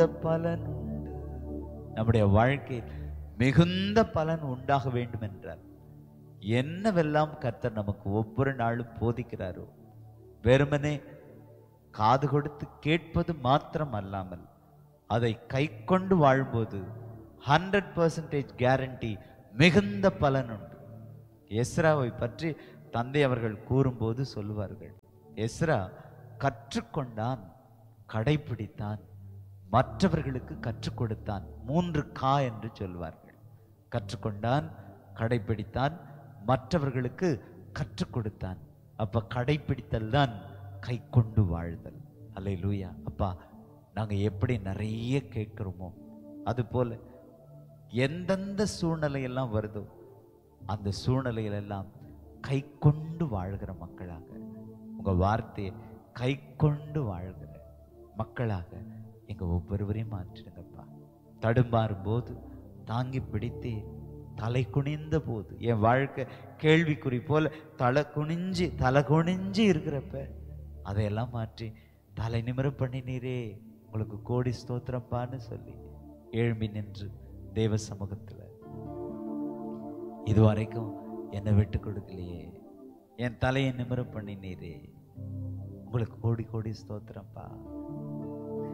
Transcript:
பலன் உண்டு நம்முடைய வாழ்க்கையில் மிகுந்த பலன் உண்டாக வேண்டும் என்றால் என்னவெல்லாம் கர்த்தர் நமக்கு ஒவ்வொரு நாளும் போதிக்கிறாரோ வெறுமனே காது கொடுத்து கேட்பது மாத்திரம் அல்லாமல் அதை கை கொண்டு வாழும்போது ஹண்ட்ரட் பர்சன்டேஜ் கேரண்டி மிகுந்த பலன் உண்டு எஸ்ராவை பற்றி தந்தை அவர்கள் கூறும்போது சொல்லுவார்கள் எஸ்ரா கற்றுக்கொண்டான் கடைப்பிடித்தான் மற்றவர்களுக்கு கற்றுக் கொடுத்தான் மூன்று கா என்று சொல்வார்கள் கற்றுக்கொண்டான் கடைப்பிடித்தான் மற்றவர்களுக்கு கற்றுக் கொடுத்தான் அப்ப கடைப்பிடித்தல் தான் கை கொண்டு வாழ்தல் அல்ல லூயா அப்பா நாங்க எப்படி நிறைய கேட்கிறோமோ அது போல எந்தெந்த சூழ்நிலையெல்லாம் வருதோ அந்த சூழ்நிலையிலெல்லாம் கை கொண்டு வாழ்கிற மக்களாக உங்க வார்த்தையை கை கொண்டு வாழ்கிற மக்களாக எங்க ஒவ்வொருவரையும் மாற்றிடுங்கப்பா தடுமாறும் போது தாங்கி பிடித்தே தலை குனிந்த போது என் வாழ்க்கை கேள்விக்குறி போல தலை குனிஞ்சு தலை குனிஞ்சு இருக்கிறப்ப அதையெல்லாம் மாற்றி தலை நிமிர பண்ணினீரே உங்களுக்கு கோடி ஸ்தோத்திரப்பான்னு சொல்லி எழும்பி நின்று தேவ சமூகத்துல இதுவரைக்கும் என்னை விட்டு கொடுக்கலையே என் தலையை நிமிர பண்ணினீரே உங்களுக்கு கோடி கோடி ஸ்தோத்திரம்ப்பா